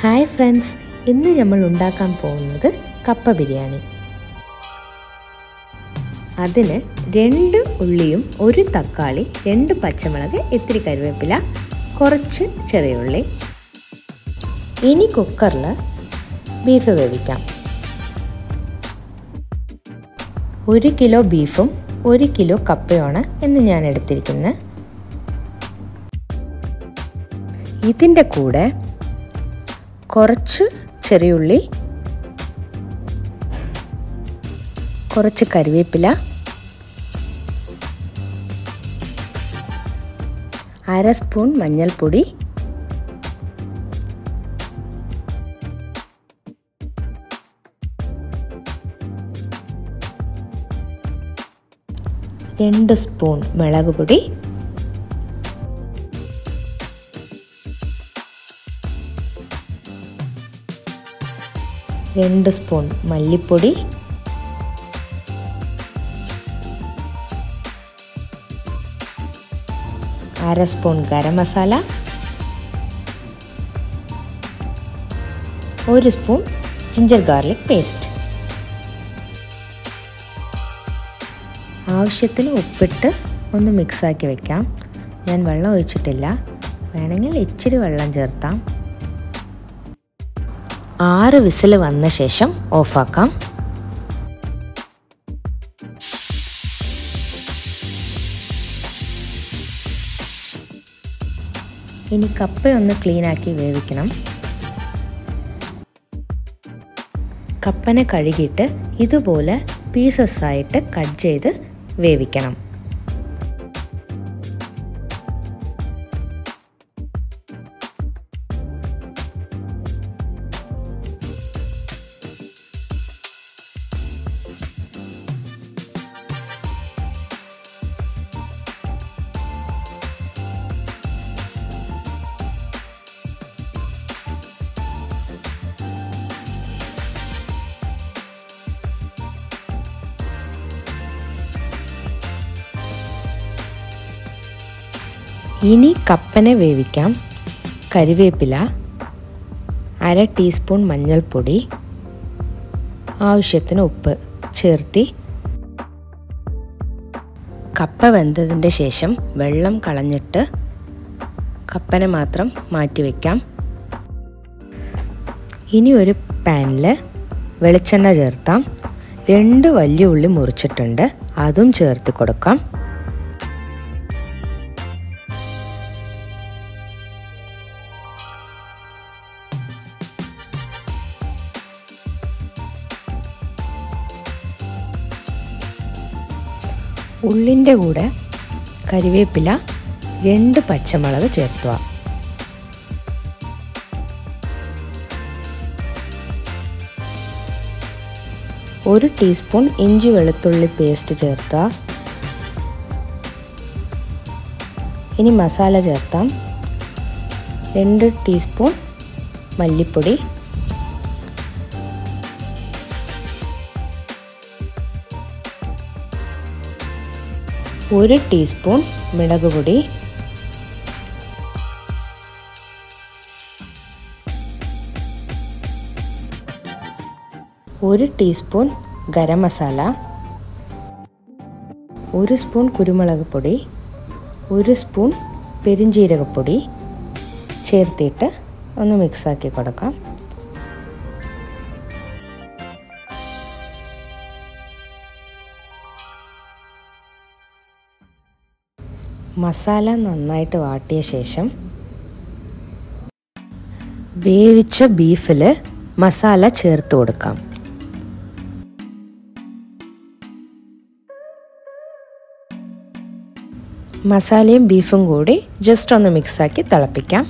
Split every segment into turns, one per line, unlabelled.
hi friends ഇന്ന് നമ്മൾ ഉണ്ടാക്കാൻ പോകുന്നത് കപ്പ ബിരിയാണി അതിന് രണ്ട് ഉള്ളിയും ഒരു തക്കാളി രണ്ട് പച്ചമുളക് ഇത്തിരി കരുവേപ്പില കുറച്ച് ചെറിയ ഉള്ളി ഇനി കുക്കറിൽ ബീഫ് വേവിക്കാം ഒരു കിലോ ബീഫും ഒരു കിലോ കപ്പയുമാണ് ഇന്ന് ഞാൻ എടുത്തിരിക്കുന്നത് ഇതിൻ്റെ കൂടെ കുറച്ച് ചെറിയുള്ളി കുറച്ച് കറിവേപ്പില അര സ്പൂൺ മഞ്ഞൾപ്പൊടി രണ്ട് സ്പൂൺ മുളക് പൊടി രണ്ട് സ്പൂൺ മല്ലിപ്പൊടി അര സ്പൂൺ ഗരം മസാല ഒരു സ്പൂൺ ജിഞ്ചർ ഗാർലിക് പേസ്റ്റ് ആവശ്യത്തിന് ഉപ്പിട്ട് ഒന്ന് മിക്സാക്കി വെക്കാം ഞാൻ വെള്ളം ഒഴിച്ചിട്ടില്ല വേണമെങ്കിൽ ഇച്ചിരി വെള്ളം ചേർത്താം ആറ് വിസിൽ വന്ന ശേഷം ഓഫാക്കാം ഇനി കപ്പയൊന്ന് ക്ലീനാക്കി വേവിക്കണം കപ്പനെ കഴുകിയിട്ട് ഇതുപോലെ പീസസ് ആയിട്ട് കട്ട് ചെയ്ത് വേവിക്കണം ഇനി കപ്പനെ വേവിക്കാം കരിവേപ്പില അര ടീസ്പൂൺ മഞ്ഞൾപ്പൊടി ആവശ്യത്തിന് ഉപ്പ് ചേർത്തി കപ്പ വെന്തതിൻ്റെ ശേഷം വെള്ളം കളഞ്ഞിട്ട് കപ്പനെ മാത്രം മാറ്റി വയ്ക്കാം ഇനി ഒരു പാനിൽ വെളിച്ചെണ്ണ ചേർത്താം രണ്ട് വലിയ ഉള്ളി മുറിച്ചിട്ടുണ്ട് അതും ചേർത്ത് കൊടുക്കാം ഉള്ളിൻ്റെ കൂടെ കരിവേപ്പില രണ്ട് പച്ചമുളക് ചേർത്തുക ഒരു ടീസ്പൂൺ ഇഞ്ചി വെളുത്തുള്ളി പേസ്റ്റ് ചേർത്ത ഇനി മസാല ചേർത്താം രണ്ട് ടീസ്പൂൺ മല്ലിപ്പൊടി ഒരു ടീസ്പൂൺ മുളക് പൊടി ഒരു ടീസ്പൂൺ ഗരം മസാല ഒരു സ്പൂൺ കുരുമുളക് പൊടി ഒരു സ്പൂൺ പെരിഞ്ജീരകപ്പൊടി ചേർത്തിട്ട് ഒന്ന് മിക്സാക്കി കൊടുക്കാം മസാല നന്നായിട്ട് വാട്ടിയ ശേഷം വേവിച്ച ബീഫിൽ മസാല ചേർത്ത് കൊടുക്കാം മസാലയും ബീഫും കൂടി ജസ്റ്റ് ഒന്ന് മിക്സാക്കി തിളപ്പിക്കാം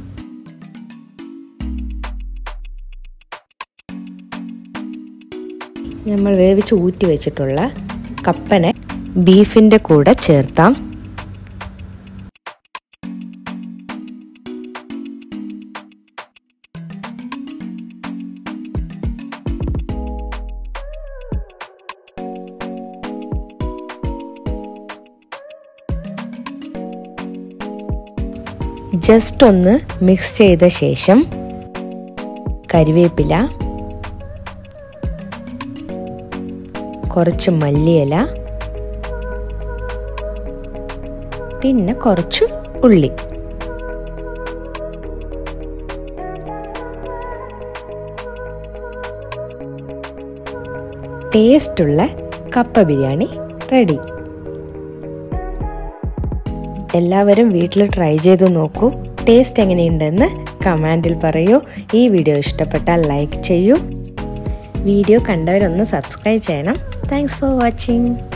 നമ്മൾ വേവിച്ച് ഊറ്റി വെച്ചിട്ടുള്ള കപ്പനെ ബീഫിൻ്റെ കൂടെ ചേർത്താം ജസ്റ്റ് ഒന്ന് മിക്സ് ചെയ്ത ശേഷം കരിവേപ്പില കുറച്ച് മല്ലിയില പിന്നെ കുറച്ച് ഉള്ളി ടേസ്റ്റുള്ള കപ്പ ബിരിയാണി റെഡി എല്ലാവരും വീട്ടിൽ ട്രൈ ചെയ്ത് നോക്കൂ ടേസ്റ്റ് എങ്ങനെയുണ്ടെന്ന് കമാൻഡിൽ പറയൂ ഈ വീഡിയോ ഇഷ്ടപ്പെട്ടാൽ ലൈക്ക് ചെയ്യൂ വീഡിയോ കണ്ടവരൊന്ന് സബ്സ്ക്രൈബ് ചെയ്യണം താങ്ക്സ് ഫോർ വാച്ചിങ്